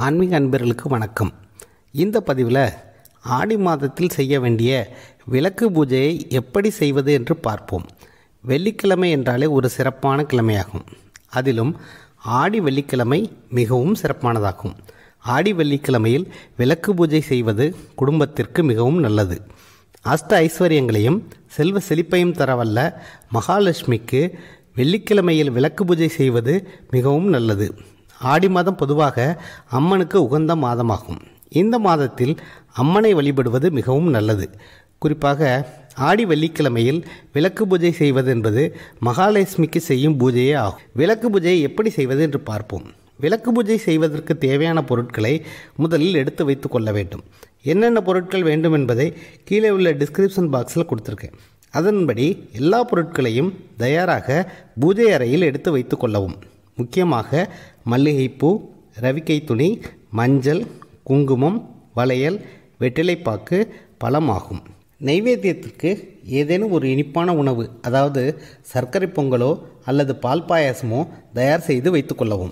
ஆன்மீக அன்பர்களுக்கு வணக்கம் இந்த பதிவில் ஆடி மாதத்தில் செய்ய வேண்டிய விளக்கு பூஜையை எப்படி செய்வது என்று பார்ப்போம் வெள்ளிக்கிழமை என்றாலே ஒரு சிறப்பான கிழமையாகும் அதிலும் ஆடி வெள்ளிக்கிழமை மிகவும் சிறப்பானதாகும் ஆடி வெள்ளிக்கிழமையில் விளக்கு பூஜை செய்வது குடும்பத்திற்கு மிகவும் நல்லது அஷ்ட ஐஸ்வர்யங்களையும் செல்வ செழிப்பையும் தரவல்ல மகாலட்சுமிக்கு வெள்ளிக்கிழமையில் விளக்கு பூஜை செய்வது மிகவும் நல்லது ஆடி மாதம் பொதுவாக அம்மனுக்கு உகந்த மாதமாகும் இந்த மாதத்தில் அம்மனை வழிபடுவது மிகவும் நல்லது குறிப்பாக ஆடி வெள்ளிக்கிழமையில் விளக்கு பூஜை செய்வது என்பது மகாலட்சுமிக்கு செய்யும் பூஜையே ஆகும் விளக்கு பூஜையை எப்படி செய்வது என்று பார்ப்போம் விளக்கு பூஜை செய்வதற்கு தேவையான பொருட்களை முதலில் எடுத்து வைத்து கொள்ள வேண்டும் என்னென்ன பொருட்கள் வேண்டும் என்பதை கீழே உள்ள டிஸ்கிரிப்ஷன் பாக்ஸில் கொடுத்துருக்கேன் அதன்படி எல்லா பொருட்களையும் தயாராக பூஜை அறையில் எடுத்து வைத்து கொள்ளவும் முக்கியமாக மல்லிகைப்பூ ரவிக்கை துணி மஞ்சள் குங்குமம் வளையல் வெற்றிலைப்பாக்கு பழமாகும் நைவேத்தியத்திற்கு ஏதேனும் ஒரு இனிப்பான உணவு அதாவது சர்க்கரை பொங்கலோ அல்லது பால் பாயாசமோ தயார் செய்து வைத்துக்கொள்ளவும்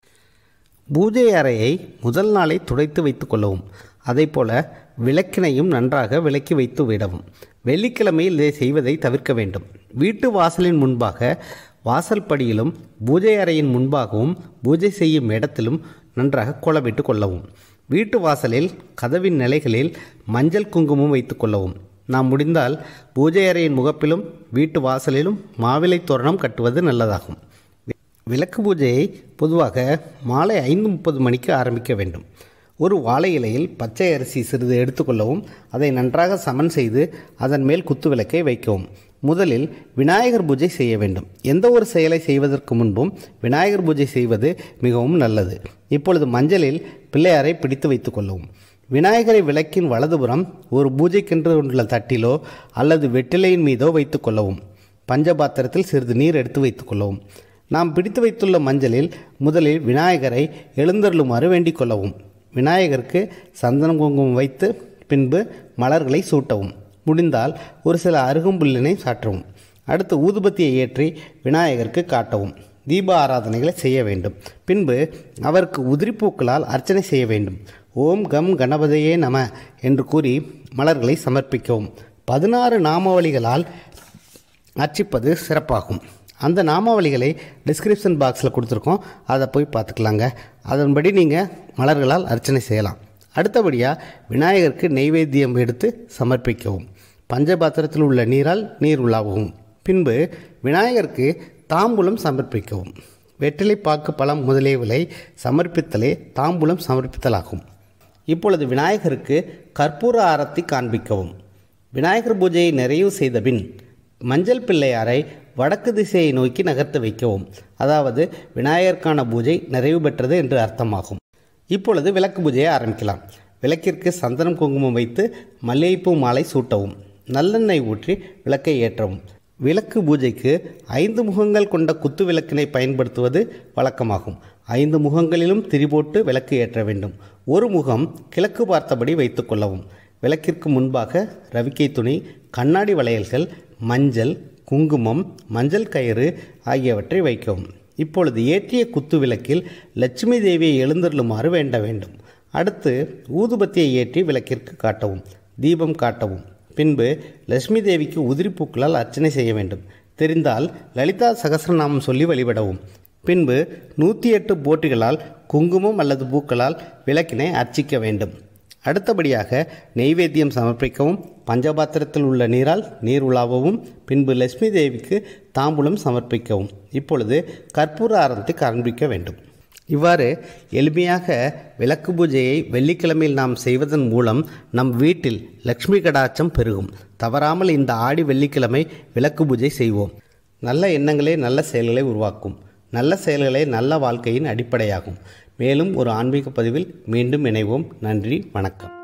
பூஜை அறையை முதல் நாளை துடைத்து வைத்து கொள்ளவும் அதேபோல விளக்கினையும் நன்றாக விளக்கி வைத்து விடவும் வெள்ளிக்கிழமையில் இதை செய்வதை தவிர்க்க வேண்டும் வீட்டு வாசலின் முன்பாக வாசல் படியிலும் பூஜை அறையின் முன்பாகவும் பூஜை செய்யும் இடத்திலும் நன்றாக கோலமிட்டு கொள்ளவும் வீட்டு வாசலில் கதவின் நிலைகளில் மஞ்சள் குங்குமம் வைத்து கொள்ளவும் நாம் முடிந்தால் பூஜை அறையின் முகப்பிலும் வீட்டு வாசலிலும் மாவிலை தோரணம் கட்டுவது நல்லதாகும் விளக்கு பூஜையை பொதுவாக மாலை ஐந்து முப்பது மணிக்கு ஆரம்பிக்க வேண்டும் ஒரு வாழை இலையில் பச்சை அரிசி சிறிது எடுத்துக்கொள்ளவும் அதை நன்றாக சமன் செய்து அதன் மேல் குத்து விளக்கை வைக்கவும் முதலில் விநாயகர் பூஜை செய்ய வேண்டும் எந்த ஒரு செயலை செய்வதற்கு முன்பும் விநாயகர் பூஜை செய்வது மிகவும் நல்லது இப்பொழுது மஞ்சளில் பிள்ளையாரை பிடித்து வைத்துக் கொள்ளவும் விநாயகரை விளக்கின் வலதுபுறம் ஒரு பூஜைக்கென்று உள்ள தட்டிலோ அல்லது வெற்றிலையின் மீதோ வைத்துக் கொள்ளவும் பஞ்சபாத்திரத்தில் சிறிது நீர் எடுத்து வைத்துக் கொள்ளவும் நாம் பிடித்து வைத்துள்ள மஞ்சளில் முதலில் விநாயகரை எழுந்தருளுமாறு வேண்டிக் கொள்ளவும் விநாயகருக்கு சந்தனம் குங்குமம் வைத்து பின்பு மலர்களை சூட்டவும் முடிந்தால் ஒரு சில அருகம்புல்லினை சாற்றவும் அடுத்து ஊதுபத்தியை ஏற்றி விநாயகருக்கு காட்டவும் தீப ஆராதனைகளை செய்ய வேண்டும் பின்பு அவருக்கு உதிரிப்பூக்களால் அர்ச்சனை செய்ய வேண்டும் ஓம் கம் கணபதையே நம என்று கூறி மலர்களை சமர்ப்பிக்கவும் பதினாறு நாமாவளிகளால் அர்ச்சிப்பது சிறப்பாகும் அந்த நாமாவளிகளை டிஸ்கிரிப்ஷன் பாக்ஸில் கொடுத்துருக்கோம் அதை போய் பார்த்துக்கலாங்க அதன்படி நீங்கள் மலர்களால் அர்ச்சனை செய்யலாம் அடுத்தபடியாக விநாயகருக்கு நெய்வேத்தியம் எடுத்து சமர்ப்பிக்கவும் பஞ்சபாத்திரத்தில் உள்ள நீரால் நீர் உலாவும் பின்பு விநாயகருக்கு தாம்பூலம் சமர்ப்பிக்கவும் வெற்றிலை பாக்கு பழம் முதலியவளை சமர்ப்பித்தலே தாம்பூலம் சமர்ப்பித்தலாகும் இப்பொழுது விநாயகருக்கு கற்பூர ஆரத்தி காண்பிக்கவும் விநாயகர் பூஜையை நிறைவு செய்த பின் மஞ்சள் பிள்ளையாரை வடக்கு திசையை நோக்கி நகர்த்த வைக்கவும் அதாவது விநாயகருக்கான பூஜை நிறைவு பெற்றது என்று அர்த்தமாகும் இப்பொழுது விளக்கு பூஜையை ஆரம்பிக்கலாம் விளக்கிற்கு சந்தனம் குங்குமம் வைத்து மல்லிகைப்பூ மாலை சூட்டவும் நல்லெண்ணெய் ஊற்றி விளக்கை ஏற்றவும் விளக்கு பூஜைக்கு ஐந்து முகங்கள் கொண்ட குத்து விளக்கினை பயன்படுத்துவது வழக்கமாகும் ஐந்து முகங்களிலும் திரிபோட்டு விளக்கு ஏற்ற வேண்டும் ஒரு முகம் கிழக்கு பார்த்தபடி வைத்து கொள்ளவும் விளக்கிற்கு முன்பாக ரவிக்கை துணி கண்ணாடி வளையல்கள் மஞ்சள் குங்குமம் மஞ்சள் கயிறு ஆகியவற்றை வைக்கவும் இப்பொழுது ஏற்றிய குத்து விளக்கில் லட்சுமி தேவியை எழுந்தருளுமாறு வேண்ட வேண்டும் அடுத்து ஊதுபத்தியை ஏற்றி விளக்கிற்கு காட்டவும் தீபம் காட்டவும் பின்பு லட்சுமி தேவிக்கு உதிரிப்பூக்களால் அர்ச்சனை செய்ய வேண்டும் தெரிந்தால் லலிதா சகசிரநாமம் சொல்லி வழிபடவும் பின்பு நூற்றி எட்டு போட்டிகளால் குங்குமம் அல்லது பூக்களால் விளக்கினை அர்ச்சிக்க வேண்டும் அடுத்தபடியாக நெய்வேத்தியம் சமர்ப்பிக்கவும் பஞ்சபாத்திரத்தில் உள்ள நீரால் நீர் உலாவவும் பின்பு லட்சுமி தேவிக்கு தாம்பூலம் சமர்ப்பிக்கவும் இப்பொழுது கற்பூர ஆரத்தி காண்பிக்க வேண்டும் இவ்வாறு எளிமையாக விளக்கு பூஜையை வெள்ளிக்கிழமையில் நாம் செய்வதன் மூலம் நம் வீட்டில் லக்ஷ்மி கடாச்சம் பெருகும் தவறாமல் இந்த ஆடி வெள்ளிக்கிழமை விளக்கு பூஜை செய்வோம் நல்ல எண்ணங்களே நல்ல செயல்களை உருவாக்கும் நல்ல செயல்களே நல்ல வாழ்க்கையின் அடிப்படையாகும் மேலும் ஒரு ஆன்மீக பதிவில் மீண்டும் இணைவோம் நன்றி வணக்கம்